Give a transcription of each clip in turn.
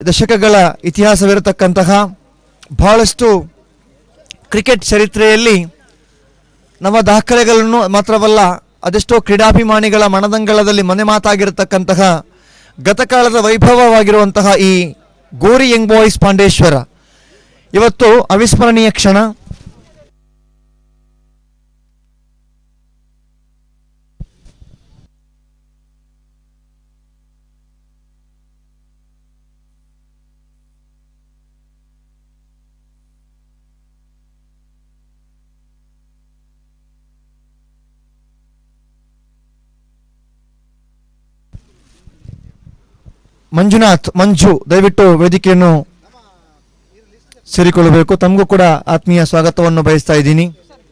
ದಶಕಗಳ ಇತಿಹಾಸವಿರತಕ್ಕಂತಹ ಬಹಳಷ್ಟು ಕ್ರಿಕೆಟ್ ಚರಿತ್ರೆಯಲ್ಲಿ ನಮ್ಮ ದಾಖಲೆಗಳನ್ನು ಮಾತ್ರವಲ್ಲ ಅದೆಷ್ಟೋ ಕ್ರೀಡಾಭಿಮಾನಿಗಳ ಮನದಂಗಳದಲ್ಲಿ ಮನೆ ಮಾತಾಗಿರತಕ್ಕಂತಹ ಗತಕಾಲದ ವೈಭವವಾಗಿರುವಂತಹ ಈ ಗೋರಿ ಯಂಗ್ ಬಾಯ್ಸ್ ಪಾಂಡೇಶ್ವರ ಇವತ್ತು ಅವಿಸ್ಮರಣೀಯ ಕ್ಷಣ ಮಂಜುನಾಥ್ ಮಂಜು ದಯವಿಟ್ಟು ವೇದಿಕೆಯನ್ನು ಸೇರಿಕೊಳ್ಳಬೇಕು ತಮಗೂ ಕೂಡ ಆತ್ಮೀಯ ಸ್ವಾಗತವನ್ನು ಬಯಸ್ತಾ ಇದ್ದೀನಿ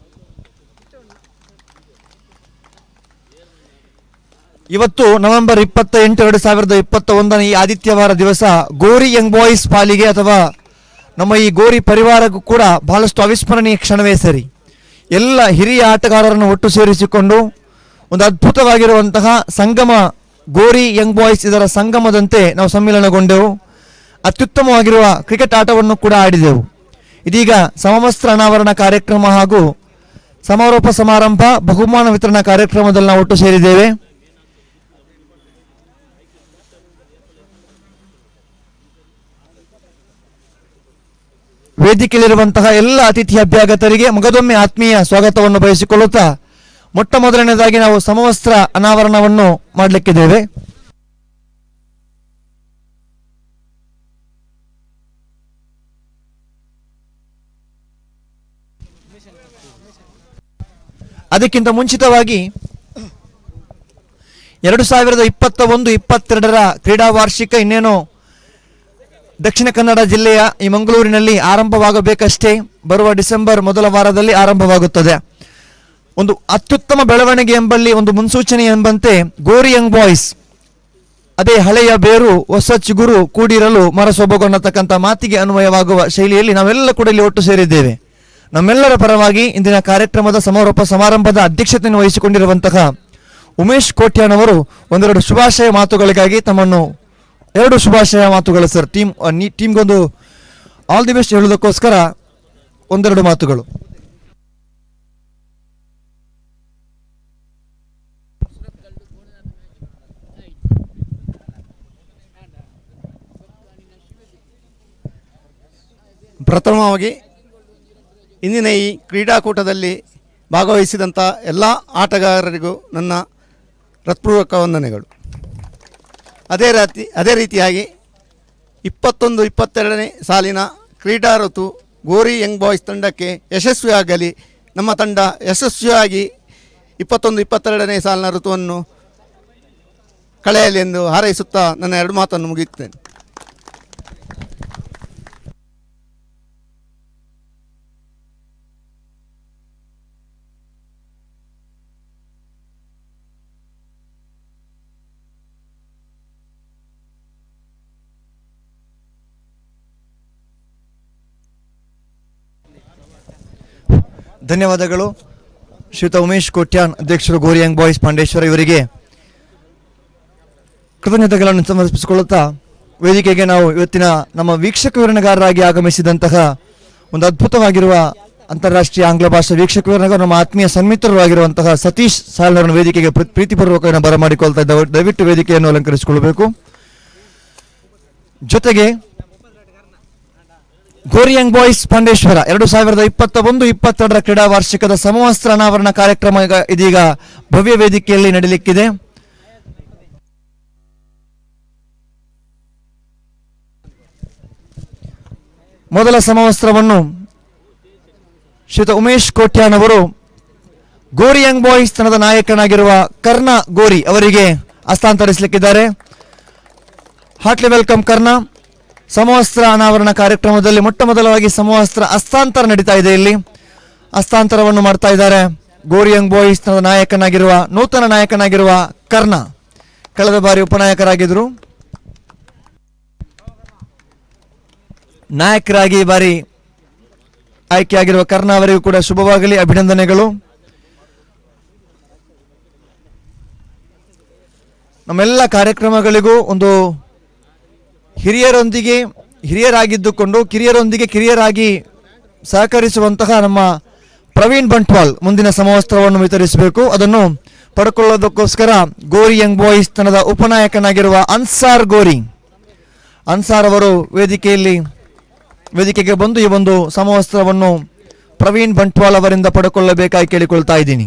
ಇವತ್ತು ನವೆಂಬರ್ ಇಪ್ಪತ್ತ ಎಂಟು ಎರಡು ಸಾವಿರದ ಇಪ್ಪತ್ತ ಒಂದನೇ ಈ ಆದಿತ್ಯವಾರ ದಿವಸ ಗೋರಿ ಯಂಗ್ ಬಾಯ್ಸ್ ಪಾಲಿಗೆ ಅಥವಾ ನಮ್ಮ ಈ ಗೋರಿ ಪರಿವಾರಕ್ಕೂ ಕೂಡ ಬಹಳಷ್ಟು ಅವಿಸ್ಮರಣೀಯ ಕ್ಷಣವೇ ಸರಿ ಎಲ್ಲ ಹಿರಿಯ ಆಟಗಾರರನ್ನು ಒಟ್ಟು ಸೇರಿಸಿಕೊಂಡು ಒಂದು ಅದ್ಭುತವಾಗಿರುವಂತಹ ಸಂಗಮ ಗೋರಿ ಯಂಗ್ ಬಾಯ್ಸ್ ಇದರ ಸಂಗಮದಂತೆ ನಾವು ಸಮ್ಮಿಲನಗೊಂಡೆವು ಅತ್ಯುತ್ತಮವಾಗಿರುವ ಕ್ರಿಕೆಟ್ ಆಟವನ್ನು ಕೂಡ ಆಡಿದೆವು ಇದೀಗ ಸಮವಸ್ತ್ರ ಅನಾವರಣ ಕಾರ್ಯಕ್ರಮ ಹಾಗೂ ಸಮಾರೋಪ ಸಮಾರಂಭ ಬಹುಮಾನ ವಿತರಣಾ ಕಾರ್ಯಕ್ರಮದಲ್ಲಿ ನಾವು ಒಟ್ಟು ಸೇರಿದ್ದೇವೆ ವೇದಿಕೆಯಲ್ಲಿರುವಂತಹ ಎಲ್ಲ ಅತಿಥಿ ಅಭ್ಯಾಗತರಿಗೆ ಮಗದೊಮ್ಮೆ ಆತ್ಮೀಯ ಸ್ವಾಗತವನ್ನು ಬಯಸಿಕೊಳ್ಳುತ್ತಾ ಮೊಟ್ಟ ಮೊದಲನೇದಾಗಿ ನಾವು ಸಮವಸ್ತ್ರ ಅನಾವರಣವನ್ನು ಮಾಡಲಿಕ್ಕಿದ್ದೇವೆ ಅದಕ್ಕಿಂತ ಮುಂಚಿತವಾಗಿ ಎರಡು ಸಾವಿರದ ಇಪ್ಪತ್ತ ಒಂದು ಇಪ್ಪತ್ತೆರಡರ ಕ್ರೀಡಾ ವಾರ್ಷಿಕ ಇನ್ನೇನು ದಕ್ಷಿಣ ಕನ್ನಡ ಜಿಲ್ಲೆಯ ಈ ಮಂಗಳೂರಿನಲ್ಲಿ ಆರಂಭವಾಗಬೇಕಷ್ಟೇ ಬರುವ ಡಿಸೆಂಬರ್ ಮೊದಲ ವಾರದಲ್ಲಿ ಆರಂಭವಾಗುತ್ತದೆ ಒಂದು ಅತ್ಯುತ್ತಮ ಬೆಳವಣಿಗೆ ಎಂಬಲ್ಲಿ ಒಂದು ಮುನ್ಸೂಚನೆ ಎಂಬಂತೆ ಗೋರಿ ಯಂಗ್ ಬಾಯ್ಸ್ ಅದೇ ಹಳೆಯ ಬೇರು ಹೊಸ ಚಿಗುರು ಕೂಡಿರಲು ಮರಸೊಬಗೊನ್ನತಕ್ಕಂಥ ಮಾತಿಗೆ ಅನ್ವಯವಾಗುವ ಶೈಲಿಯಲ್ಲಿ ನಾವೆಲ್ಲ ಕೂಡ ಇಲ್ಲಿ ಒಟ್ಟು ಸೇರಿದ್ದೇವೆ ನಮ್ಮೆಲ್ಲರ ಪರವಾಗಿ ಇಂದಿನ ಕಾರ್ಯಕ್ರಮದ ಸಮಾರೋಪ ಸಮಾರಂಭದ ಅಧ್ಯಕ್ಷತೆಯನ್ನು ವಹಿಸಿಕೊಂಡಿರುವಂತಹ ಉಮೇಶ್ ಕೋಟ್ಯಾನವರು ಒಂದೆರಡು ಶುಭಾಶಯ ಮಾತುಗಳಿಗಾಗಿ ತಮ್ಮನ್ನು ಎರಡು ಶುಭಾಶಯ ಮಾತುಗಳು ಸರ್ ಟೀಮ್ ಟೀಮ್ಗೊಂದು ಆಲ್ ದಿ ಬೆಸ್ಟ್ ಹೇಳೋದಕ್ಕೋಸ್ಕರ ಒಂದೆರಡು ಮಾತುಗಳು ಪ್ರಥಮವಾಗಿ ಇಂದಿನ ಈ ಕ್ರೀಡಾಕೂಟದಲ್ಲಿ ಭಾಗವಹಿಸಿದಂಥ ಎಲ್ಲ ಆಟಗಾರರಿಗೂ ನನ್ನ ಹೃತ್ಪೂರ್ವಕ ವಂದನೆಗಳು ಅದೇ ರೀತಿ ಅದೇ ರೀತಿಯಾಗಿ ಇಪ್ಪತ್ತೊಂದು ಇಪ್ಪತ್ತೆರಡನೇ ಸಾಲಿನ ಕ್ರೀಡಾ ಋತು ಗೋರಿ ಯಂಗ್ ಬಾಯ್ಸ್ ತಂಡಕ್ಕೆ ಯಶಸ್ವಿಯಾಗಲಿ ನಮ್ಮ ತಂಡ ಯಶಸ್ವಿಯಾಗಿ ಇಪ್ಪತ್ತೊಂದು ಇಪ್ಪತ್ತೆರಡನೇ ಸಾಲಿನ ಋತುವನ್ನು ಕಳೆಯಲಿ ಎಂದು ಹಾರೈಸುತ್ತಾ ನನ್ನ ಎರಡು ಮಾತನ್ನು ಮುಗಿಯುತ್ತೇನೆ ಧನ್ಯವಾದಗಳು ಶ್ರೀಯುತ ಉಮೇಶ್ ಕೋಟ್ಯಾನ್ ಅಧ್ಯಕ್ಷರು ಗೋರಿ ಯಂಗ್ ಬಾಯ್ಸ್ ಪಾಂಡೇಶ್ವರ ಇವರಿಗೆ ಕೃತಜ್ಞತೆಗಳನ್ನು ಸಮರ್ಪಿಸಿಕೊಳ್ಳುತ್ತಾ ವೇದಿಕೆಗೆ ನಾವು ಇವತ್ತಿನ ನಮ್ಮ ವೀಕ್ಷಕ ವಿವರಣೆಗಾರರಾಗಿ ಆಗಮಿಸಿದಂತಹ ಒಂದು ಅದ್ಭುತವಾಗಿರುವ ಅಂತಾರಾಷ್ಟ್ರೀಯ ಆಂಗ್ಲ ಭಾಷಾ ವೀಕ್ಷಕ ವಿವರಣೆಗಾರ ನಮ್ಮ ಆತ್ಮೀಯ ಸನ್ಮಿತ್ರರು ಆಗಿರುವಂತಹ ಸತೀಶ್ ಸಾಲ್ನವರನ್ನು ವೇದಿಕೆಗೆ ಪ್ರೀ- ಪ್ರೀತಿಪೂರ್ವಕ ಬರಮಾಡಿಕೊಳ್ತಾ ಇದ್ದಾವೆ ದಯವಿಟ್ಟು ವೇದಿಕೆಯನ್ನು ಅಲಂಕರಿಸಿಕೊಳ್ಳಬೇಕು ಜೊತೆಗೆ ಗೋರಿಯಂಗ್ ಬಾಯ್ಸ್ ಪಾಂಡೇಶ್ವರ ಎರಡು ಸಾವಿರದ ಇಪ್ಪತ್ತ ಒಂದು ಇಪ್ಪತ್ತೆರಡರ ಕ್ರೀಡಾ ವಾರ್ಷಿಕದ ಸಮವಸ್ತ್ರ ಅನಾವರಣ ಕಾರ್ಯಕ್ರಮ ಈಗ- ಇದೀಗ ಭವ್ಯ ವೇದಿಕೆಯಲ್ಲಿ ನಡೆಯಲಿಕ್ಕಿದೆ ಮೊದಲ ಸಮವಸ್ತ್ರವನ್ನು ಶ್ರೀಯುತ ಉಮೇಶ್ ಕೋಟ್ಯಾನ್ ಅವರು ಗೋರಿಯಂಗ್ ಬಾಯ್ಸ್ ತನದ ನಾಯಕನಾಗಿರುವ ಕರ್ಣ ಗೋರಿ ಅವರಿಗೆ ಹಸ್ತಾಂತರಿಸಲಿಕ್ಕಿದ್ದಾರೆ ಹಾರ್ಟ್ಲಿ ವೆಲ್ಕಮ್ ಕರ್ಣ ಸಮವಸ್ತ್ರ ಅನಾವರಣ ಕಾರ್ಯಕ್ರಮದಲ್ಲಿ ಮೊಟ್ಟ ಮೊದಲವಾಗಿ ಸಮವಸ್ತ್ರ ಹಸ್ತಾಂತರ ನಡೀತಾ ಇದೆ ಇಲ್ಲಿ ಹಸ್ತಾಂತರವನ್ನು ಮಾಡ್ತಾ ಇದ್ದಾರೆ ಗೋರಿಯಂಗ್ ಬಾಯ್ಸ್ ತನ್ನ ನಾಯಕನಾಗಿರುವ ನೂತನ ನಾಯಕನಾಗಿರುವ ಕರ್ಣ ಕಳೆದ ಬಾರಿ ಉಪನಾಯಕರಾಗಿದ್ದರು ನಾಯಕರಾಗಿ ಈ ಬಾರಿ ಆಯ್ಕೆಯಾಗಿರುವ ಕರ್ಣ ಅವರಿಗೂ ಕೂಡ ಶುಭವಾಗಲಿ ಅಭಿನಂದನೆಗಳು ನಮ್ಮೆಲ್ಲ ಕಾರ್ಯಕ್ರಮಗಳಿಗೂ ಒಂದು ಹಿರಿಯರೊಂದಿಗೆ ಹಿರಿಯರಾಗಿದ್ದುಕೊಂಡು ಕಿರಿಯರೊಂದಿಗೆ ಕಿರಿಯರಾಗಿ ಸಹಕರಿಸುವಂತಹ ನಮ್ಮ ಪ್ರವೀಣ್ ಬಂಟ್ವಾಲ್ ಮುಂದಿನ ಸಮವಸ್ತ್ರವನ್ನು ವಿತರಿಸಬೇಕು ಅದನ್ನು ಪಡ್ಕೊಳ್ಳೋದಕ್ಕೋಸ್ಕರ ಗೋರಿ ಯಂಗ್ ಬಾಯ್ಸ್ ತಂಡದ ಉಪನಾಯಕನಾಗಿರುವ ಅನ್ಸಾರ್ ಗೋರಿ ಅನ್ಸಾರ್ ಅವರು ವೇದಿಕೆಯಲ್ಲಿ ವೇದಿಕೆಗೆ ಬಂದು ಈ ಒಂದು ಸಮವಸ್ತ್ರವನ್ನು ಪ್ರವೀಣ್ ಬಂಟ್ವಾಲ್ ಅವರಿಂದ ಪಡ್ಕೊಳ್ಳಬೇಕಾಗಿ ಕೇಳಿಕೊಳ್ತಾ ಇದ್ದೀನಿ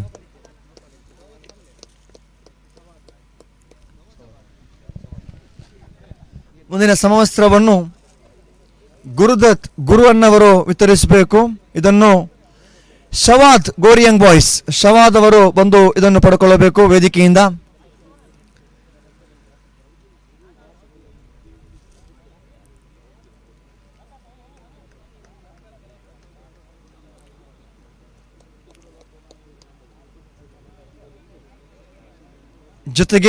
ಮುಂದಿನ ಸಮವಸ್ತ್ರವನ್ನು ಗುರುದತ್ ಗುರು ಅಣ್ಣವರು ವಿತರಿಸಬೇಕು ಇದನ್ನು ಶವಾದ್ ಗೋರಿಯಂಗ್ ಬಾಯ್ಸ್ ಶವಾದ್ ಅವರು ಬಂದು ಇದನ್ನು ಪಡ್ಕೊಳ್ಳಬೇಕು ವೇದಿಕೆಯಿಂದ ಜೊತೆಗೆ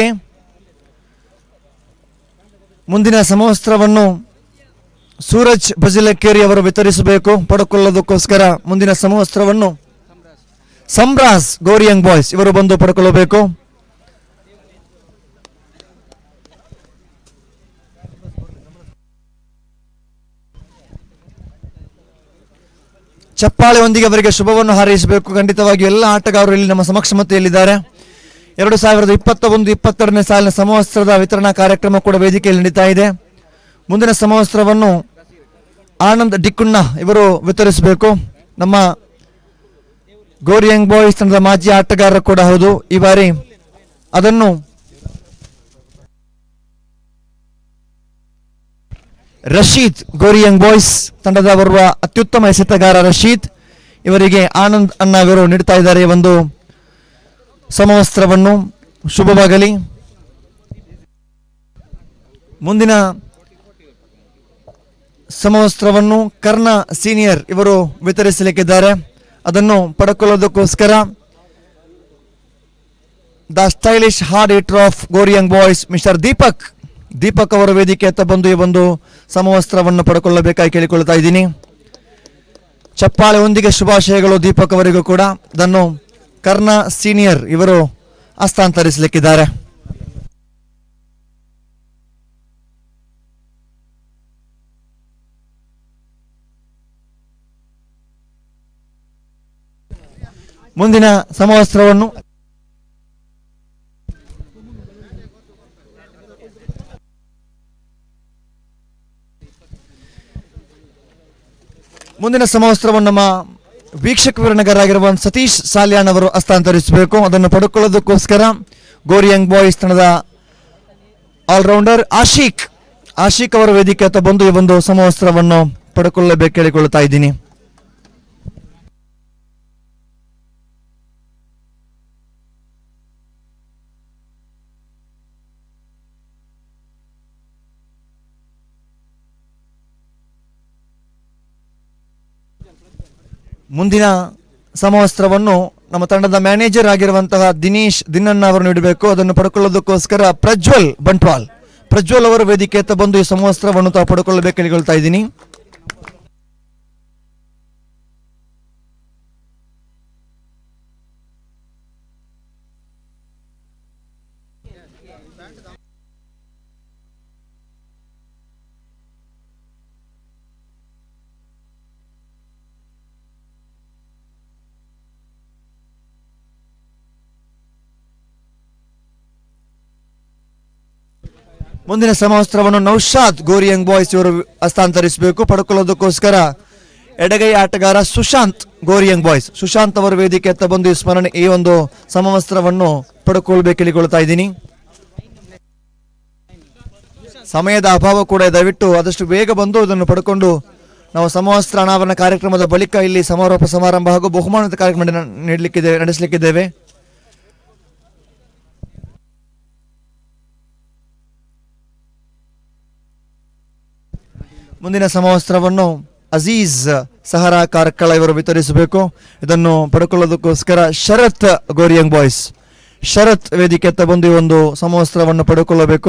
ಮುಂದಿನ ಸಮವಸ್ತ್ರವನ್ನು ಸೂರಜ್ ಬಜಿಲಕ್ಕೇರಿ ಅವರು ವಿತರಿಸಬೇಕು ಪಡ್ಕೊಳ್ಳೋದಕ್ಕೋಸ್ಕರ ಮುಂದಿನ ಸಮವಸ್ತ್ರವನ್ನು ಸಂಬ್ರಾಸ್ ಗೋರಿಯಂಗ್ ಬಾಯ್ಸ್ ಇವರು ಬಂದು ಪಡ್ಕೊಳ್ಳಬೇಕು ಚಪ್ಪಾಳೆಯೊಂದಿಗೆ ಅವರಿಗೆ ಶುಭವನ್ನು ಹಾರೈಸಬೇಕು ಖಂಡಿತವಾಗಿ ಎಲ್ಲ ಆಟಗಾರರು ಇಲ್ಲಿ ನಮ್ಮ ಸಮಕ್ಷಮತೆಯಲ್ಲಿದ್ದಾರೆ ಎರಡು ಸಾವಿರದ ಇಪ್ಪತ್ತ ಒಂದು ಇಪ್ಪತ್ತೆರಡನೇ ಸಾಲಿನ ಸಮವಸ್ತ್ರದ ವಿತರಣಾ ಕಾರ್ಯಕ್ರಮ ಕೂಡ ವೇದಿಕೆಯಲ್ಲಿ ನಡೀತಾ ಇದೆ ಮುಂದಿನ ಸಮವಸ್ತ್ರವನ್ನು ಆನಂದ್ ಡಿಕ್ಕುಣ್ಣ ಇವರು ವಿತರಿಸಬೇಕು ನಮ್ಮ ಗೋರಿಯಂಗ್ ಬಾಯ್ಸ್ ತಂಡದ ಮಾಜಿ ಆಟಗಾರರು ಕೂಡ ಹೌದು ಈ ಬಾರಿ ಅದನ್ನು ರಶೀದ್ ಗೋರಿಯಂಗ್ ಬಾಯ್ಸ್ ತಂಡದ ಬರುವ ಅತ್ಯುತ್ತಮ ಎಸೆತಗಾರ ರಶೀದ್ ಇವರಿಗೆ ಆನಂದ್ ಅಣ್ಣ ಇವರು ನೀಡ್ತಾ ಇದ್ದಾರೆ ಈ ಒಂದು ಸಮವಸ್ತ್ರವನ್ನು ಶುಭವಾಗಲಿ ಮುಂದಿನ ಸಮವಸ್ತ್ರವನ್ನು ಕರ್ಣ ಸೀನಿಯರ್ ಇವರು ವಿತರಿಸಲಿಕ್ಕಿದ್ದಾರೆ ಅದನ್ನು ಪಡ್ಕೊಳ್ಳೋದಕ್ಕೋಸ್ಕರ the stylish hard hitter of Gori young boys mister Deepak Deepak ಅವರ ವೇದಿಕೆ ಹತ್ತ ಬಂದು ಈ ಒಂದು ಸಮವಸ್ತ್ರವನ್ನು ಪಡ್ಕೊಳ್ಳಬೇಕಾಗಿ ಕೇಳಿಕೊಳ್ತಾ ಇದ್ದೀನಿ ಚಪ್ಪಾಳೆಯೊಂದಿಗೆ ಶುಭಾಶಯಗಳು ದೀಪಕ್ ಅವರಿಗೂ ಕೂಡ ಅದನ್ನು ಕರ್ಣ ಸೀನಿಯರ್ ಇವರು ಹಸ್ತಾಂತರಿಸಲಿಕ್ಕಿದ್ದಾರೆ ಮುಂದಿನ ಸಮವಸ್ತ್ರವನ್ನು ಮುಂದಿನ ಸಮವಸ್ತ್ರವನ್ನು ನಮ್ಮ ವೀಕ್ಷಕ ವಿವರಣೆಗಾರರಾಗಿರುವ ಸತೀಶ್ ಸಾಲ್ಯಾನ್ ಅವರು ಹಸ್ತಾಂತರಿಸಬೇಕು ಅದನ್ನು ಪಡ್ಕೊಳ್ಳೋದಕ್ಕೋಸ್ಕರ ಗೋರಿಯಂಗ್ ಬಾಯ್ಸ್ ತಂಡದ ಆಲ್ರೌಂಡರ್ ಆಶೀಕ್ ಆಶೀಕ್ ಅವರ ವೇದಿಕೆ ಹತ್ತ ಬಂದು ಈ ಒಂದು ಸಮವಸ್ತ್ರವನ್ನು ಪಡ್ಕೊಳ್ಳಬೇಕು ಕೇಳಿಕೊಳ್ಳುತ್ತಾ ಇದ್ದೀನಿ ಮುಂದಿನ ಸಮವಸ್ತ್ರವನ್ನು ನಮ್ಮ ತಂಡದ ಮ್ಯಾನೇಜರ್ ಆಗಿರುವಂತಹ ದಿನೇಶ್ ದಿನಣ್ಣ ಅವರು ನೀಡಬೇಕು ಅದನ್ನು ಪಡ್ಕೊಳ್ಳೋದಕ್ಕೋಸ್ಕರ ಪ್ರಜ್ವಲ್ ಬಂಟ್ವಾಲ್ ಪ್ರಜ್ವಲ್ ಅವರ ವೇದಿಕೆ ಹತ್ತ ಬಂದು ಈ ಸಮವಸ್ತ್ರವನ್ನು ತಾವು ಪಡ್ಕೊಳ್ಳಬೇಕು ಹೇಳಿಕೊಳ್ತಾ ಇದ್ದೀನಿ ಮುಂದಿನ ಸಮವಸ್ತ್ರವನ್ನು ನೌಶಾದ್ ಗೋರಿಯಂಗ್ ಬಾಯ್ಸ್ ಇವರು ಹಸ್ತಾಂತರಿಸಬೇಕು ಪಡ್ಕೊಳ್ಳೋದಕ್ಕೋಸ್ಕರ ಎಡಗೈ ಆಟಗಾರ ಸುಶಾಂತ್ ಗೋರಿಯಂಗ್ ಬಾಯ್ಸ್ ಸುಶಾಂತ್ ಅವರ ವೇದಿಕೆ ಹತ್ತ ಬಂದು ಈ ಸ್ಮರಣೆ ಈ ಒಂದು ಸಮವಸ್ತ್ರವನ್ನು ಪಡ್ಕೊಳ್ಬೇಕು ಹೇಳಿಕೊಳ್ತಾ ಇದ್ದೀನಿ ಸಮಯದ ಅಭಾವ ಕೂಡ ಇದೆ. ದಯವಿಟ್ಟು ಆದಷ್ಟು ಬೇಗ ಬಂದು ಇದನ್ನು ಪಡ್ಕೊಂಡು ನಾವು ಸಮವಸ್ತ್ರ ಅನಾವರಣ ಕಾರ್ಯಕ್ರಮದ ಬಳಿಕ ಇಲ್ಲಿ ಸಮಾರೋಪ ಸಮಾರಂಭ ಹಾಗೂ ಬಹುಮಾನದ ಕಾರ್ಯಕ್ರಮ ನ- ನೀಡಲಿಕ್ಕಿದ್ದೇವೆ ನಡೆಸಲಿಕ್ಕಿದ್ದೇವೆ ಮುಂದಿನ ಸಮವಸ್ತ್ರವನ್ನು ಅಜೀಜ್ ಸಹರಾ ಕಾರ್ಕಳ ಇವರು ವಿತರಿಸಬೇಕು ಇದನ್ನು ಪಡ್ಕೊಳ್ಳೋದಕ್ಕೋಸ್ಕರ ಶರತ್ ಗೋರಿಯಂಗ್ ಬಾಯ್ಸ್ ಶರತ್ ವೇದಿಕೆ ಹತ್ತ ಬಂದು ಈ ಒಂದು ಸಮವಸ್ತ್ರವನ್ನು ಪಡ್ಕೊಳ್ಳಬೇಕು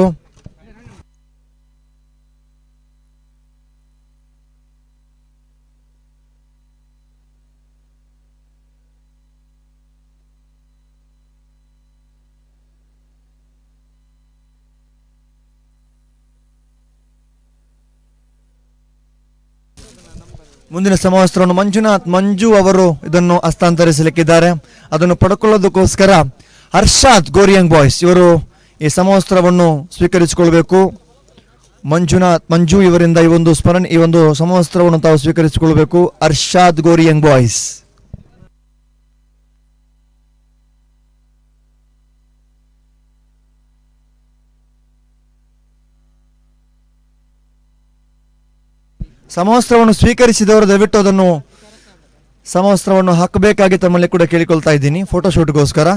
ಮುಂದಿನ ಸಮವಸ್ತ್ರವನ್ನು ಮಂಜುನಾಥ್ ಮಂಜು ಅವರು ಇದನ್ನು ಹಸ್ತಾಂತರಿಸಲಿಕ್ಕಿದ್ದಾರೆ ಅದನ್ನು ಪಡ್ಕೊಳ್ಳೋದಕ್ಕೋಸ್ಕರ ಹರ್ಷಾದ್ ಗೋರಿಯಂಗ್ ಬಾಯ್ಸ್ ಇವರು ಈ ಸಮವಸ್ತ್ರವನ್ನು ಸ್ವೀಕರಿಸಿಕೊಳ್ಬೇಕು ಮಂಜುನಾಥ್ ಮಂಜು ಇವರಿಂದ ಈ ಒಂದು ಸ್ಮರಣೆ ಈ ಒಂದು ಸಮವಸ್ತ್ರವನ್ನು ತಾವು ಸ್ವೀಕರಿಸಿಕೊಳ್ಬೇಕು ಹರ್ಷಾದ್ ಗೋರಿಯಂಗ್ ಬಾಯ್ಸ್ ಸಮವಸ್ತ್ರವನ್ನು ಸ್ವೀಕರಿಸಿದವರು ದಯವಿಟ್ಟು ಅದನ್ನು ಸಮವಸ್ತ್ರವನ್ನು ಹಾಕಬೇಕಾಗಿ ತಮ್ಮಲ್ಲಿ ಕೂಡ ಕೇಳಿಕೊಳ್ತಾ ಇದ್ದೀನಿ ಫೋಟೋಶೂಟ್ಗೋಸ್ಕರ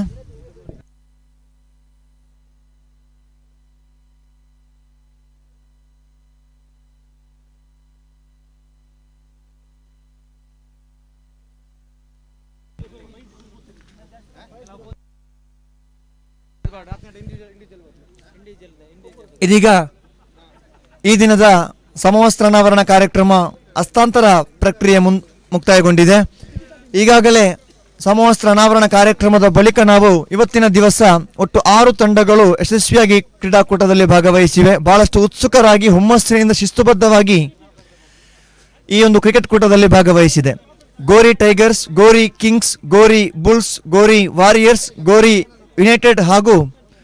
ಇದೀಗ ಈ ದಿನದ ಸಮವಸ್ತ್ರಾನಾವರಣ ಕಾರ್ಯಕ್ರಮ ಹಸ್ತಾಂತರ ಪ್ರಕ್ರಿಯೆ ಮುನ್ ಮುಕ್ತಾಯಗೊಂಡಿದೆ ಈಗಾಗಲೇ ಸಮವಸ್ತ್ರ ಅನಾವರಣ ಕಾರ್ಯಕ್ರಮದ ಬಳಿಕ ನಾವು ಇವತ್ತಿನ ದಿವಸ ಒಟ್ಟು ಆರು ತಂಡಗಳು ಯಶಸ್ವಿಯಾಗಿ ಕ್ರೀಡಾಕೂಟದಲ್ಲಿ ಭಾಗವಹಿಸಿವೆ ಬಹಳಷ್ಟು ಉತ್ಸುಕರಾಗಿ ಹುಮ್ಮಸ್ಸಿನಿಂದ ಶಿಸ್ತುಬದ್ಧವಾಗಿ ಈ ಒಂದು ಕ್ರಿಕೆಟ್ ಕೂಟದಲ್ಲಿ ಭಾಗವಹಿಸಿದೆ ಗೋರಿ ಟೈಗರ್ಸ್ ಗೋರಿ ಕಿಂಗ್ಸ್ ಗೋರಿ ಬುಲ್ಸ್ ಗೋರಿ ವಾರಿಯರ್ಸ್ ಗೋರಿ ಯುನೈಟೆಡ್ ಹಾಗೂ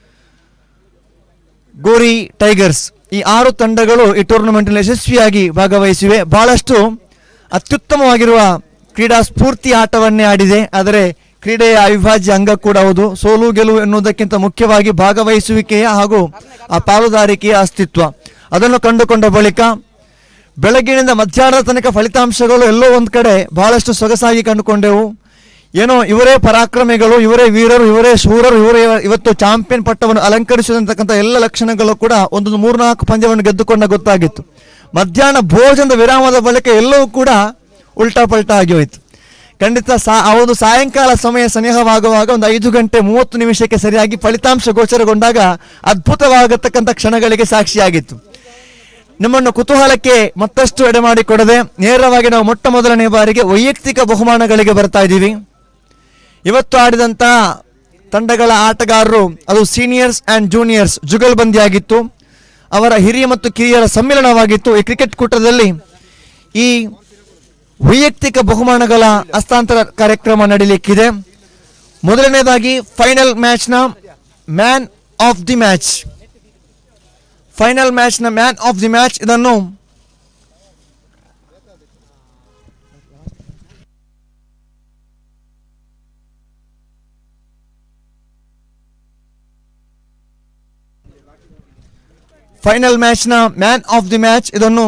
ಗೋರಿ ಟೈಗರ್ಸ್ ಈ ಆರು ತಂಡಗಳು ಈ ಟೂರ್ನಮೆಂಟ್ನಲ್ಲಿ ಯಶಸ್ವಿಯಾಗಿ ಭಾಗವಹಿಸಿವೆ ಬಹಳಷ್ಟು ಅತ್ಯುತ್ತಮವಾಗಿರುವ ಕ್ರೀಡಾ ಸ್ಫೂರ್ತಿ ಆಟವನ್ನೇ ಆಡಿದೆ ಆದರೆ ಕ್ರೀಡೆಯ ಅವಿಭಾಜ್ಯ ಅಂಗ ಕೂಡ ಹೌದು ಸೋಲು ಗೆಲುವು ಎನ್ನುವುದಕ್ಕಿಂತ ಮುಖ್ಯವಾಗಿ ಭಾಗವಹಿಸುವಿಕೆಯ ಹಾಗೂ ಆ ಪಾಲುದಾರಿಕೆಯ ಅಸ್ತಿತ್ವ ಅದನ್ನು ಕಂಡುಕೊಂಡ ಬಳಿಕ ಬೆಳಗ್ಗಿನಿಂದ ಮಧ್ಯಾಹ್ನದ ತನಕ ಫಲಿತಾಂಶಗಳು ಎಲ್ಲೋ ಒಂದು ಕಡೆ ಬಹಳಷ್ಟು ಸೊಗಸಾಗಿ ಕಂಡುಕೊಂಡೆವು ಏನೋ ಇವರೇ ಪರಾಕ್ರಮಿಗಳು ಇವರೇ ವೀರರು ಇವರೇ ಶೂರರು ಇವರೇ ಇವತ್ತು ಚಾಂಪಿಯನ್ ಪಟ್ಟವನ್ನು ಅಲಂಕರಿಸಿದಂತಕ್ಕಂಥ ಎಲ್ಲ ಲಕ್ಷಣಗಳು ಕೂಡ ಒಂದೊಂದು ಮೂರ್ನಾಲ್ಕು ಪಂದ್ಯವನ್ನು ಗೆದ್ದುಕೊಂಡ ಗೊತ್ತಾಗಿತ್ತು ಮಧ್ಯಾಹ್ನ ಭೋಜನದ ವಿರಾಮದ ಬಳಿಕ ಎಲ್ಲವೂ ಕೂಡ ಉಲ್ಟಾ ಪಲ್ಟಾ ಆಗಿ ಹೋಯಿತು ಖಂಡಿತ ಸಾ ಆ ಒಂದು ಸಾಯಂಕಾಲ ಸಮಯ ಸನಿಹವಾಗುವಾಗ ಒಂದು ಐದು ಗಂಟೆ ಮೂವತ್ತು ನಿಮಿಷಕ್ಕೆ ಸರಿಯಾಗಿ ಫಲಿತಾಂಶ ಗೋಚರಗೊಂಡಾಗ ಅದ್ಭುತವಾಗತಕ್ಕಂಥ ಕ್ಷಣಗಳಿಗೆ ಸಾಕ್ಷಿಯಾಗಿತ್ತು ನಿಮ್ಮನ್ನು ಕುತೂಹಲಕ್ಕೆ ಮತ್ತಷ್ಟು ಎಡೆಮಾಡಿಕೊಡದೆ ನೇರವಾಗಿ ನಾವು ಮೊಟ್ಟ ಮೊದಲನೇ ಬಾರಿಗೆ ವೈಯಕ್ತಿಕ ಬಹುಮಾನಗಳಿಗೆ ಬರ್ತಾ ಇದ್ದೀವಿ ಇವತ್ತು ಆಡಿದಂಥ ತಂಡಗಳ ಆಟಗಾರರು ಅದು ಸೀನಿಯರ್ಸ್ ಆ್ಯಂಡ್ ಜೂನಿಯರ್ಸ್ ಜುಗಲ್ಬಂದಿಯಾಗಿತ್ತು ಅವರ ಹಿರಿಯ ಮತ್ತು ಕಿರಿಯರ ಸಮ್ಮಿಲನವಾಗಿತ್ತು ಈ ಕ್ರಿಕೆಟ್ ಕೂಟದಲ್ಲಿ ಈ ವೈಯಕ್ತಿಕ ಬಹುಮಾನಗಳ ಹಸ್ತಾಂತರ ಕಾರ್ಯಕ್ರಮ ನಡೀಲಿಕ್ಕಿದೆ ಮೊದಲನೇದಾಗಿ ಫೈನಲ್ ಮ್ಯಾಚ್ನ man of the match final ಮ್ಯಾಚ್ನ ಮ್ಯಾನ್ ಆಫ್ ದಿ ಮ್ಯಾಚ್ ಇದನ್ನು ಫೈನಲ್ ಮ್ಯಾಚ್ನ ಮ್ಯಾನ್ ಆಫ್ ದಿ ಮ್ಯಾಚ್ ಇದನ್ನು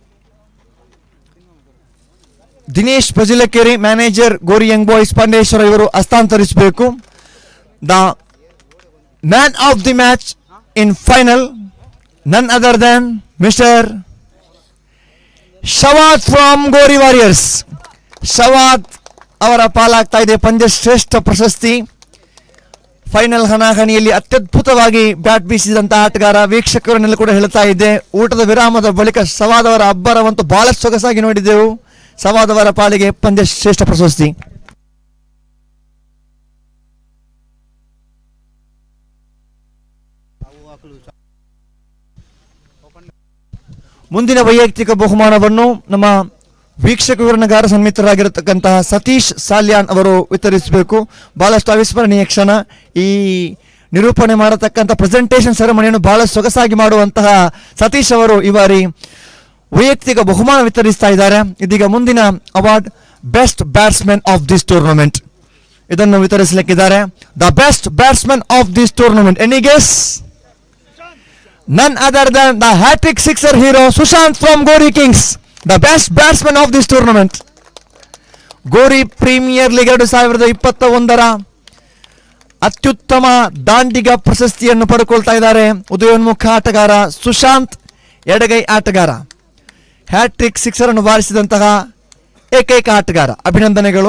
Dinesh Bajilakeri manager Gori young boys Pandeshwar ಇವರು ಹಸ್ತಾಂತರಿಸಬೇಕು the man of the match in final none other than mister Shavad from Gori warriors Shavad ಅವರ ಪಾಲಾಗ್ತಾ ಇದೆ ಪಂದ್ಯ ಶ್ರೇಷ್ಠ ಪ್ರಶಸ್ತಿ ಫೈನಲ್ ಹಣಾಹಣಿಯಲ್ಲಿ ಅತ್ಯದ್ಭುತವಾಗಿ ಬ್ಯಾಟ್ ಬೀಸಿದಂತ ಆಟಗಾರ ವೀಕ್ಷಕರನ್ನೆಲ್ಲ ಕೂಡ ಹೇಳ್ತಾ ಇದ್ದೆ ಊಟದ ವಿರಾಮದ ಬಳಿಕ ಸವಾದ್ ಅವರ ಅಬ್ಬರವಂತೂ ಬಹಳಷ್ಟು ಸೊಗಸಾಗಿ ನೋಡಿದೆವು ಸವಾದ್ ಅವರ ಪಾಲಿಗೆ ಪಂದ್ಯ ಶ್ರೇಷ್ಠ ಪ್ರಶಸ್ತಿ ಮುಂದಿನ ವೈಯಕ್ತಿಕ ಬಹುಮಾನವನ್ನು ನಮ್ಮ ವೀಕ್ಷಕ ವಿವರಣೆಗಾರ ಸನ್ಮಿತರಾಗಿರತಕ್ಕಂತಹ ಸತೀಶ್ ಸಾಲ್ಯಾನ್ ಅವರು ವಿತರಿಸಬೇಕು ಬಹಳಷ್ಟು ಅವಿಸ್ಮರಣೀಯ ಕ್ಷಣ ಈ ನಿರೂಪಣೆ ಮಾಡತಕ್ಕಂಥ ಪ್ರೆಸೆಂಟೇಷನ್ ಸೆರೆಮನಿಯನ್ನು ಬಹಳ ಸೊಗಸಾಗಿ ಮಾಡುವಂತಹ ಸತೀಶ್ ಅವರು ಈ ಬಾರಿ ವೈಯಕ್ತಿಕ ಬಹುಮಾನ ವಿತರಿಸ್ತಾ ಇದ್ದಾರೆ ಇದೀಗ ಮುಂದಿನ award best batsman of this tournament ಇದನ್ನು ವಿತರಿಸಲಿಕ್ಕಿದ್ದಾರೆ the best batsman of this tournament any guess none other than the hat-trick sixer hero Sushant from Gori Kings, the best batsman of this tournament. Gori premier league ಎರಡು ಸಾವಿರದ ಇಪ್ಪತ್ತ ಒಂದರ ಅತ್ಯುತ್ತಮ ದಾಂಡಿಗ ಪ್ರಶಸ್ತಿಯನ್ನು ಪಡ್ಕೊಳ್ತಾ ಇದ್ದಾರೆ ಉದಯೋನ್ಮುಖ ಆಟಗಾರ ಸುಶಾಂತ್ ಎಡಗೈ ಆಟಗಾರ ಹ್ಯಾಟ್ರಿಕ್ ಸಿಕ್ಸರ್ ಅನ್ನು ಬಾರಿಸಿದಂತಹ ಏಕೈಕ ಆಟಗಾರ ಅಭಿನಂದನೆಗಳು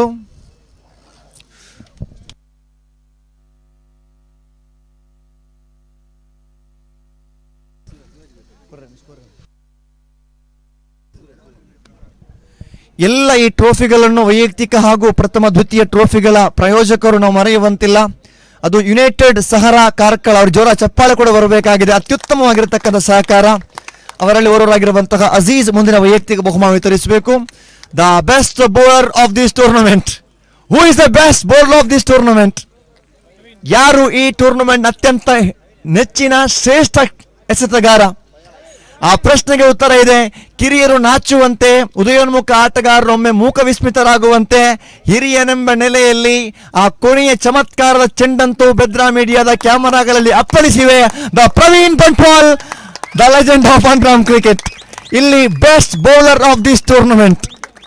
ಎಲ್ಲ ಈ ಟ್ರೋಫಿಗಳನ್ನು ವೈಯಕ್ತಿಕ ಹಾಗೂ ಪ್ರಥಮ ದ್ವಿತೀಯ ಟ್ರೋಫಿಗಳ ಪ್ರಾಯೋಜಕರು ನಾವು ಮರೆಯುವಂತಿಲ್ಲ ಅದು ಯುನೈಟೆಡ್ ಸಹರಾ ಕಾರ್ಕಳ ಅವ್ರ ಜೋರ ಚಪ್ಪಾಳೆ ಕೂಡ ಬರಬೇಕಾಗಿದೆ ಅತ್ಯುತ್ತಮವಾಗಿರತಕ್ಕಂಥ ಸಹಕಾರ ಅವರಲ್ಲಿ ಓರ್ವರಾಗಿರುವಂತಹ ಅಜೀಜ್ ಮುಂದಿನ ವೈಯಕ್ತಿಕ ಬಹುಮಾನ ವಿತರಿಸಬೇಕು the best bowler of this tournament who is the best bowler of this tournament ಯಾರು ಈ ಟೂರ್ನಮೆಂಟ್ ಅತ್ಯಂತ ನೆಚ್ಚಿನ ಶ್ರೇಷ್ಠ ಎಸೆತಗಾರ ಆ ಪ್ರಶ್ನೆಗೆ ಉತ್ತರ ಇದೆ ಕಿರಿಯರು ನಾಚುವಂತೆ ಉದಯೋನ್ಮುಖ ಆಟಗಾರರೊಮ್ಮೆ ಮೂಕ ವಿಸ್ಮಿತರಾಗುವಂತೆ ಹಿರಿಯನೆಂಬ ನೆಲೆಯಲ್ಲಿ ಆ ಕೊನೆಯ ಚಮತ್ಕಾರದ ಚೆಂಡಂತೂ ಬೆದ್ರಾ ಮೀಡಿಯಾದ ಕ್ಯಾಮರಾಗಳಲ್ಲಿ ಅಪ್ಪಳಿಸಿವೆ the Praveen Bantwal the legend of underarm cricket ಇಲ್ಲಿ best bowler of this tournament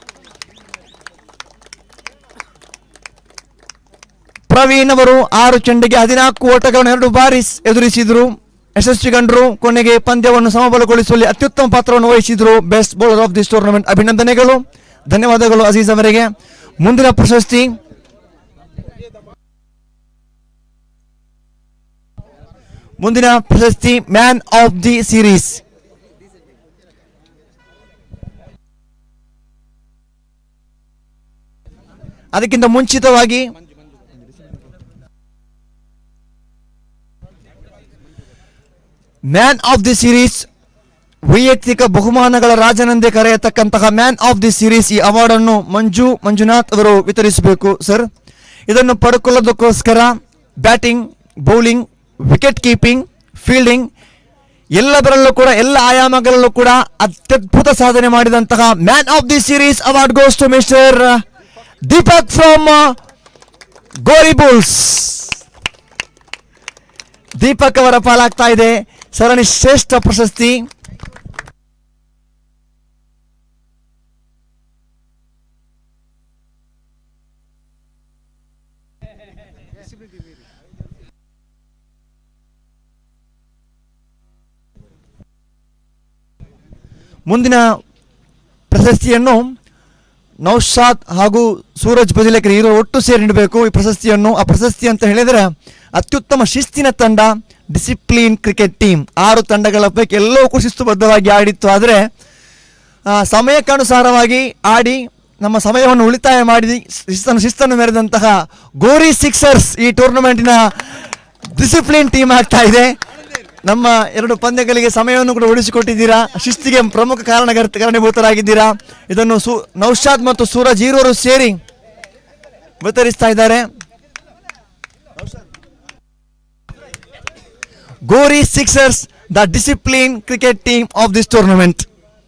Praveen ಅವರು ಆರು ಚೆಂಡಿಗೆ ಹದಿನಾಲ್ಕು ಓಟಗಳನ್ನು ಎರಡು ಬಾರಿ ಸ್- ಎದುರಿಸಿದ್ರು ಯಶಸ್ವಿಗೊಂಡರು ಕೊನೆಗೆ ಪಂದ್ಯವನ್ನು ಸಮಬಲಗೊಳಿಸುವಲ್ಲಿ ಅತ್ಯುತ್ತಮ ಪಾತ್ರವನ್ನು ವಹಿಸಿದ್ರು best bowler of this tournament ಅಭಿನಂದನೆಗಳು ಧನ್ಯವಾದಗಳು ಅಜೀಜ್ ಅವರಿಗೆ ಮುಂದಿನ ಪ್ರಶಸ್ತಿ ಮುಂದಿನ ಪ್ರಶಸ್ತಿ ಮ್ಯಾನ್ ಆಫ್ ದಿ ಸೀರೀಸ್ ಅದಕ್ಕಿಂತ ಮುಂಚಿತವಾಗಿ ಮ್ಯಾನ್ ಆಫ್ ದಿ ಸೀರೀಸ್ ವೈಯಕ್ತಿಕ ಬಹುಮಾನಗಳ ರಾಜನೆಂದೇ ಕರೆಯತಕ್ಕಂತಹ ಮ್ಯಾನ್ ಆಫ್ ದಿ ಸೀರೀಸ್ ಈ ಅವಾರ್ಡ್ ಅನ್ನು ಮಂಜು ಮಂಜುನಾಥ್ ಅವರು ವಿತರಿಸಬೇಕು ಸರ್ ಇದನ್ನು ಪಡ್ಕೊಳ್ಳೋದಕ್ಕೋಸ್ಕರ batting bowling wicket keeping fielding ಎಲ್ಲದರಲ್ಲೂ ಕೂಡ ಎಲ್ಲ ಆಯಾಮಗಳಲ್ಲೂ ಕೂಡ ಅತ್ಯದ್ಭುತ ಸಾಧನೆ ಮಾಡಿದಂತಹ man of the series award goes to mister Deepak from Gori bulls Deepak ಅವರ ಪಾಲಾಗ್ತಾ ಇದೆ ಸರಣಿ ಶ್ರೇಷ್ಠ ಪ್ರಶಸ್ತಿ ಮುಂದಿನ ಪ್ರಶಸ್ತಿಯನ್ನು ನೌಶಾದ್ ಹಾಗೂ ಸೂರಜ್ ಬಜಲೇಕರ್ ಇರೋ ಒಟ್ಟು ಸೇರಿ ನೀಡಬೇಕು ಈ ಪ್ರಶಸ್ತಿಯನ್ನು ಆ ಪ್ರಶಸ್ತಿ ಅಂತ ಹೇಳಿದರೆ ಅತ್ಯುತ್ತಮ ಶಿಸ್ತಿನ ತಂಡ ಡಿಸಿಪ್ಲಿನ್ ಕ್ರಿಕೆಟ್ ಟೀಮ್ ಆರು ತಂಡಗಳ ಪೈಕಿ ಎಲ್ಲವೂ ಕೂಡ ಶಿಸ್ತುಬದ್ಧವಾಗಿ ಆಡಿತ್ತು ಆದರೆ ಆ, ಸಮಯಕ್ಕನುಸಾರವಾಗಿ ಆಡಿ ನಮ್ಮ ಸಮಯವನ್ನು ಉಳಿತಾಯ ಮಾಡಿ ಶಿಸ್ತನ್ನು ಶಿಸ್ತನ್ನು ಮೆರೆದಂತಹ ಗೋರಿ ಸಿಕ್ಸರ್ಸ್ ಈ ಟೂರ್ನಮೆಂಟಿನ ಡಿಸಿಪ್ಲಿನ್ ಟೀಮ್ ಆಗ್ತಾ ಇದೆ ನಮ್ಮ ಎರಡು ಪಂದ್ಯಗಳಿಗೆ ಸಮಯವನ್ನು ಕೂಡ ಉಳಿಸಿಕೊಟ್ಟಿದ್ದೀರಾ ಶಿಸ್ತಿಗೆ ಪ್ರಮುಖ ಕಾರಣ ಕಾರಣೀಭೂತರಾಗಿದ್ದೀರಾ ಇದನ್ನು ಸು ನೌಶಾದ್ ಮತ್ತು ಸೂರಜ್ ಈರೋರು ಸೇರಿ ವಿತರಿಸ್ತಾ ಇದ್ದಾರೆ Gori sixers the discipline cricket team of this tournament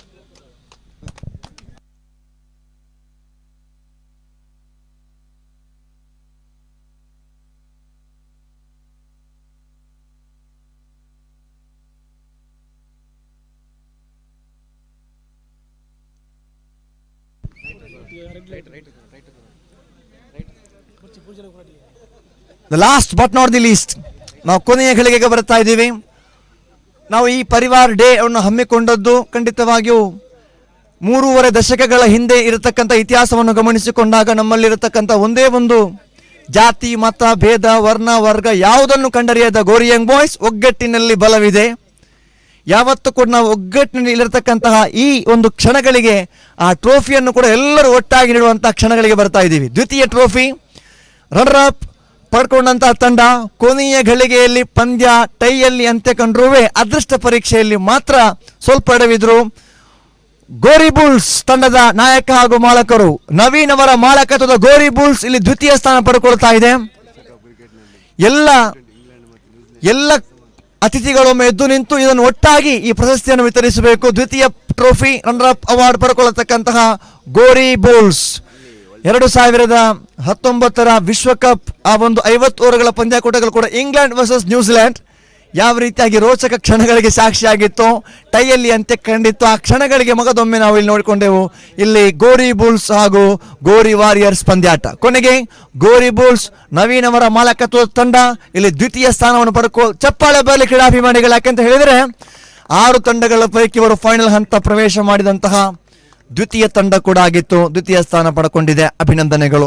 the last but not the least ನಾವು ಕೊನೆಯ ಘಳಿಗೆಗೆ ಬರ್ತಾ ಇದ್ದೀವಿ ನಾವು ಈ ಪರಿವಾರ್ ಡೇ ಅನ್ನು ಹಮ್ಮಿಕೊಂಡದ್ದು ಖಂಡಿತವಾಗಿಯೂ ಮೂರುವರೆ ದಶಕಗಳ ಹಿಂದೆ ಇರತಕ್ಕಂಥ ಇತಿಹಾಸವನ್ನು ಗಮನಿಸಿಕೊಂಡಾಗ ನಮ್ಮಲ್ಲಿರತಕ್ಕಂಥ ಒಂದೇ ಒಂದು ಜಾತಿ ಮತ ಭೇದ ವರ್ಣ ವರ್ಗ ಯಾವುದನ್ನು ಕಂಡರಿಯದ ಗೋರಿ ಯಂಗ್ ಬಾಯ್ಸ್ ಒಗ್ಗಟ್ಟಿನಲ್ಲಿ ಬಲವಿದೆ ಯಾವತ್ತೂ ಕೂಡ ನಾವು ಒಗ್ಗಟ್ಟಿನಲ್ಲಿ ಇಲ್ಲಿರತಕ್ಕಂತಹ ಈ ಒಂದು ಕ್ಷಣಗಳಿಗೆ ಆ ಟ್ರೋಫಿಯನ್ನು ಕೂಡ ಎಲ್ಲರೂ ಒಟ್ಟಾಗಿ ನೀಡುವಂತಹ ಕ್ಷಣಗಳಿಗೆ ಬರ್ತಾ ಇದ್ದೀವಿ ದ್ವಿತೀಯ ಟ್ರೋಫಿ ರನ್ನರ್ ಅಪ್ ಪಡ್ಕೊಂಡಂತಹ ತಂಡ ಕೊನೆಯ ಘಳಿಗೆಯಲ್ಲಿ ಪಂದ್ಯ ಟೈಯಲ್ಲಿ ಅಂತ್ಯ ಕಂಡ್ರೂ ಅದೃಷ್ಟ ಪರೀಕ್ಷೆಯಲ್ಲಿ ಮಾತ್ರ ಸ್ವಲ್ಪ ಎಡವಿದ್ರು ಗೋರಿ ಬುಲ್ಸ್ ತಂಡದ ನಾಯಕ ಹಾಗೂ ಮಾಲಕರು ನವೀನ್ ಅವರ ಮಾಲಕತ್ವದ ಗೋರಿ ಬುಲ್ಸ್ ಇಲ್ಲಿ ದ್ವಿತೀಯ ಸ್ಥಾನ ಪಡ್ಕೊಳ್ತಾ ಇದೆ ಎಲ್ಲ ಎಲ್ಲ ಅತಿಥಿಗಳೊಮ್ಮೆ ಎದ್ದು ನಿಂತು ಇದನ್ನು ಒಟ್ಟಾಗಿ ಈ ಪ್ರಶಸ್ತಿಯನ್ನು ವಿತರಿಸಬೇಕು ದ್ವಿತೀಯ ಟ್ರೋಫಿ ರನ್ನರ್ ಅಪ್ ಅವಾರ್ಡ್ ಪಡ್ಕೊಳ್ಳತಕ್ಕಂತಹ ಗೋರಿ ಬೌಲ್ಸ್ ಎರಡು ಸಾವಿರದ ಹತ್ತೊಂಬತ್ತರ ವಿಶ್ವಕಪ್ ಆ ಒಂದು ಐವತ್ತು ಓವರ್ಗಳ ಪಂದ್ಯಾಕೂಟಗಳು ಕೂಡ ಇಂಗ್ಲೆಂಡ್ ವರ್ಸಸ್ ನ್ಯೂಜಿಲೆಂಡ್ ಯಾವ ರೀತಿಯಾಗಿ ರೋಚಕ ಕ್ಷಣಗಳಿಗೆ ಸಾಕ್ಷಿಯಾಗಿತ್ತು ಟೈಯಲ್ಲಿ ಅಂತ್ಯ ಕಂಡಿತ್ತು ಆ ಕ್ಷಣಗಳಿಗೆ ಮಗದೊಮ್ಮೆ ನಾವು ಇಲ್ಲಿ ನೋಡಿಕೊಂಡೆವು ಇಲ್ಲಿ ಗೋರಿ ಬುಲ್ಸ್ ಹಾಗೂ ಗೋರಿ ವಾರಿಯರ್ಸ್ ಪಂದ್ಯಾಟ ಕೊನೆಗೆ ಗೋರಿ ಬುಲ್ಸ್ ನವೀನ್ ಅವರ ಮಾಲಕತ್ವದ ತಂಡ ಇಲ್ಲಿ ದ್ವಿತೀಯ ಸ್ಥಾನವನ್ನು ಪಡ್ಕೊ ಚಪ್ಪಾಳೆ ಬರಲಿ ಕ್ರೀಡಾಭಿಮಾನಿಗಳು ಯಾಕೆಂತ ಹೇಳಿದರೆ ಆರು ತಂಡಗಳ ಪೈಕಿ ಇವರು ಫೈನಲ್ ಹಂತ ಪ್ರವೇಶ ಮಾಡಿದಂತಹ ದ್ವಿತೀಯ ತಂಡ ಕೂಡ ಆಗಿತ್ತು ದ್ವಿತೀಯ ಸ್ಥಾನ ಪಡ್ಕೊಂಡಿದೆ ಅಭಿನಂದನೆಗಳು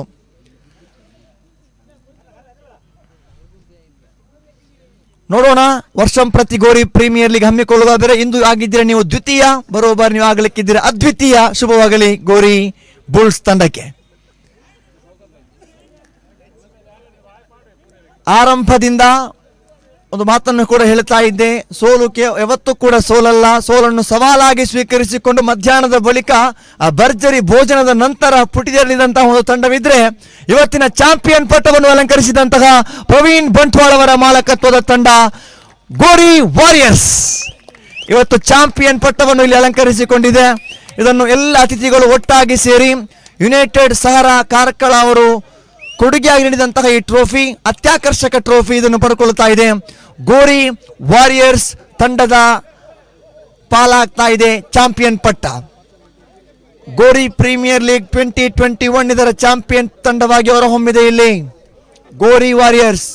ನೋಡೋಣ ವರ್ಷಂ ಪ್ರತಿ ಗೋರಿ ಪ್ರೀಮಿಯರ್ ಲೀಗ್ ಹಮ್ಮಿಕೊಳ್ಳುವ ಬೇರೆ ಇಂದು ಆಗಿದ್ದೀರಾ ನೀವು ದ್ವಿತೀಯ ಬರುವ ಬಾರಿ ನೀವು ಆಗಲಿಕ್ಕಿದ್ದೀರಾ ಅದ್ವಿತೀಯ ಶುಭವಾಗಲಿ ಗೋರಿ ಬುಲ್ಸ್ ತಂಡಕ್ಕೆ ಆರಂಭದಿಂದ ಒಂದು ಮಾತನ್ನು ಕೂಡ ಹೇಳ್ತಾ ಇದ್ದೆ ಸೋಲು ಕೇ ಯಾವತ್ತೂ ಕೂಡ ಸೋಲಲ್ಲ ಸೋಲನ್ನು ಸವಾಲಾಗಿ ಸ್ವೀಕರಿಸಿಕೊಂಡು ಮಧ್ಯಾಹ್ನದ ಬಳಿಕ ಆ ಭರ್ಜರಿ ಭೋಜನದ ನಂತರ ಪುಟಿದಲ್ಲಿದ್ದಂತಹ ಒಂದು ತಂಡವಿದ್ರೆ ಇವತ್ತಿನ ಚಾಂಪಿಯನ್ ಪಟ್ಟವನ್ನು ಅಲಂಕರಿಸಿದಂತಹ ಪ್ರವೀಣ್ ಬಂಟ್ವಾಳ್ ಅವರ ಮಾಲಕತ್ವದ ತಂಡ ಗೋರಿ ವಾರಿಯರ್ಸ್ ಇವತ್ತು ಚಾಂಪಿಯನ್ ಪಟ್ಟವನ್ನು ಇಲ್ಲಿ ಅಲಂಕರಿಸಿಕೊಂಡಿದೆ ಇದನ್ನು ಎಲ್ಲ ಅತಿಥಿಗಳು ಒಟ್ಟಾಗಿ ಸೇರಿ ಯುನೈಟೆಡ್ ಸಹರಾ ಕಾರ್ಕಳ ಅವರು ಕೊಡುಗೆಯಾಗಿ ನೀಡಿದಂತಹ ಈ ಟ್ರೋಫಿ ಅತ್ಯಾಕರ್ಷಕ ಟ್ರೋಫಿ ಇದನ್ನು ಪಡ್ಕೊಳ್ತಾ ಇದೆ ಗೋರಿ ವಾರಿಯರ್ಸ್ ತಂಡದ ಪಾಲಾಗ್ತಾ ಇದೆ ಚಾಂಪಿಯನ್ ಪಟ್ಟ Gori premier league twenty twenty one ಇದರ ಚಾಂಪಿಯನ್ ತಂಡವಾಗಿ ಹೊರಹೊಮ್ಮಿದೆ ಇಲ್ಲಿ ಗೋರಿ ವಾರಿಯರ್ಸ್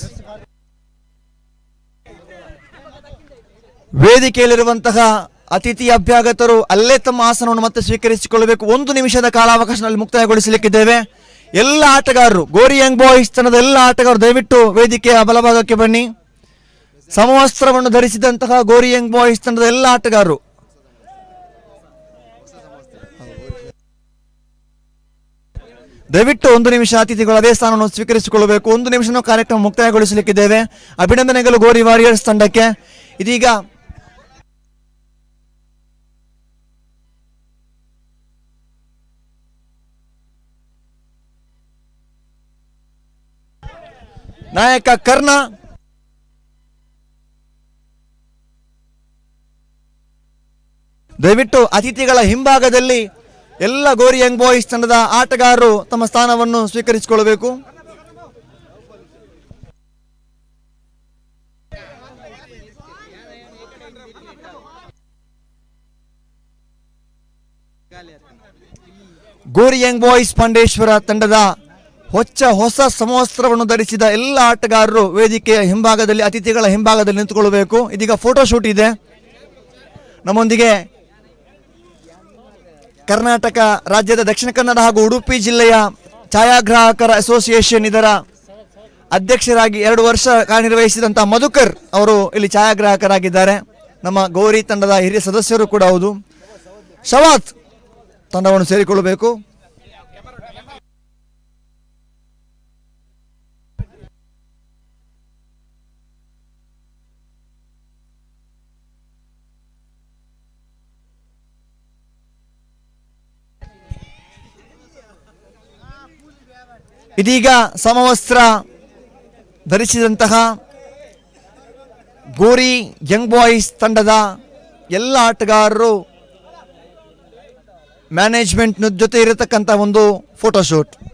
ವೇದಿಕೆಯಲ್ಲಿರುವಂತಹ ಅತಿಥಿ ಅಭ್ಯಾಗತರು ಅಲ್ಲೇ ತಮ್ಮ ಆಸನವನ್ನು ಮತ್ತೆ ಸ್ವೀಕರಿಸಿಕೊಳ್ಳಬೇಕು ಒಂದು ನಿಮಿಷದ ಕಾಲಾವಕಾಶದಲ್ಲಿ ಮುಕ್ತಾಯಗೊಳಿಸಲಿಕ್ಕಿದ್ದೇವೆ ಎಲ್ಲ ಆಟಗಾರರು ಗೋರಿ ಯಂಗ್ ಬಾಯ್ಸ್ ತಂಡದ ಎಲ್ಲ ಆಟಗಾರರು ದಯವಿಟ್ಟು ವೇದಿಕೆಯ ಬಲಭಾಗಕ್ಕೆ ಬನ್ನಿ ಸಮವಸ್ತ್ರವನ್ನು ಧರಿಸಿದಂತಹ ಗೋರಿ ಯಂಗ್ ಬಾಯ್ಸ್ ತಂಡದ ಎಲ್ಲ ಆಟಗಾರರು ದಯವಿಟ್ಟು ಒಂದು ನಿಮಿಷ ಅತಿಥಿಗಳು ಅದೇ ಸ್ಥಾನವನ್ನು ಸ್ವೀಕರಿಸಿಕೊಳ್ಳಬೇಕು ಒಂದು ನಿಮಿಷ ನಾವು ಕಾರ್ಯಕ್ರಮ ಮುಕ್ತಾಯಗೊಳಿಸಲಿಕ್ಕಿದ್ದೇವೆ ಅಭಿನಂದನೆಗಳು ಗೋರಿ ವಾರಿಯರ್ಸ್ ತಂಡಕ್ಕೆ ಇದೀಗ ನಾಯಕ ಕರ್ಣ ದಯವಿಟ್ಟು ಅತಿಥಿಗಳ ಹಿಂಭಾಗದಲ್ಲಿ ಎಲ್ಲ ಗೋರಿ ಯಂಗ್ ಬಾಯ್ಸ್ ತಂಡದ ಆಟಗಾರರು ತಮ್ಮ ಸ್ಥಾನವನ್ನು ಸ್ವೀಕರಿಸಿಕೊಳ್ಳಬೇಕು ಗೋರಿ ಯಂಗ್ ಬಾಯ್ಸ್ ಪಾಂಡೇಶ್ವರ ತಂಡದ ಹೊಚ್ಚ ಹೊಸ ಸಮವಸ್ತ್ರವನ್ನು ಧರಿಸಿದ ಎಲ್ಲ ಆಟಗಾರರು ವೇದಿಕೆಯ ಹಿಂಭಾಗದಲ್ಲಿ ಅತಿಥಿಗಳ ಹಿಂಭಾಗದಲ್ಲಿ ನಿಂತುಕೊಳ್ಳಬೇಕು ಇದೀಗ ಫೋಟೋ ಶೂಟ್ ಇದೆ ನಮ್ಮೊಂದಿಗೆ ಕರ್ನಾಟಕ ರಾಜ್ಯದ ದಕ್ಷಿಣ ಕನ್ನಡ ಹಾಗೂ ಉಡುಪಿ ಜಿಲ್ಲೆಯ ಛಾಯಾಗ್ರಾಹಕರ ಅಸೋಸಿಯೇಷನ್ ಇದರ ಅಧ್ಯಕ್ಷರಾಗಿ ಎರಡು ವರ್ಷ ಕಾರ್ಯನಿರ್ವಹಿಸಿದಂಥ ಮಧುಕರ್ ಅವರು ಇಲ್ಲಿ ಛಾಯಾಗ್ರಾಹಕರಾಗಿದ್ದಾರೆ ನಮ್ಮ ಗೌರಿ ತಂಡದ ಹಿರಿಯ ಸದಸ್ಯರು ಕೂಡ ಹೌದು ಶವಾತ್ ತಂಡವನ್ನು ಸೇರಿಕೊಳ್ಳಬೇಕು ಇದೀಗ ಸಮವಸ್ತ್ರ ಧರಿಸಿದಂತಹ ಗೋರಿ ಯಂಗ್ ಬಾಯ್ಸ್ ತಂಡದ ಎಲ್ಲ ಆಟಗಾರರು ಮ್ಯಾನೇಜ್ಮೆಂಟ್ ಜೊತೆ ಇರತಕ್ಕಂಥ ಒಂದು ಫೋಟೋ ಶೂಟ್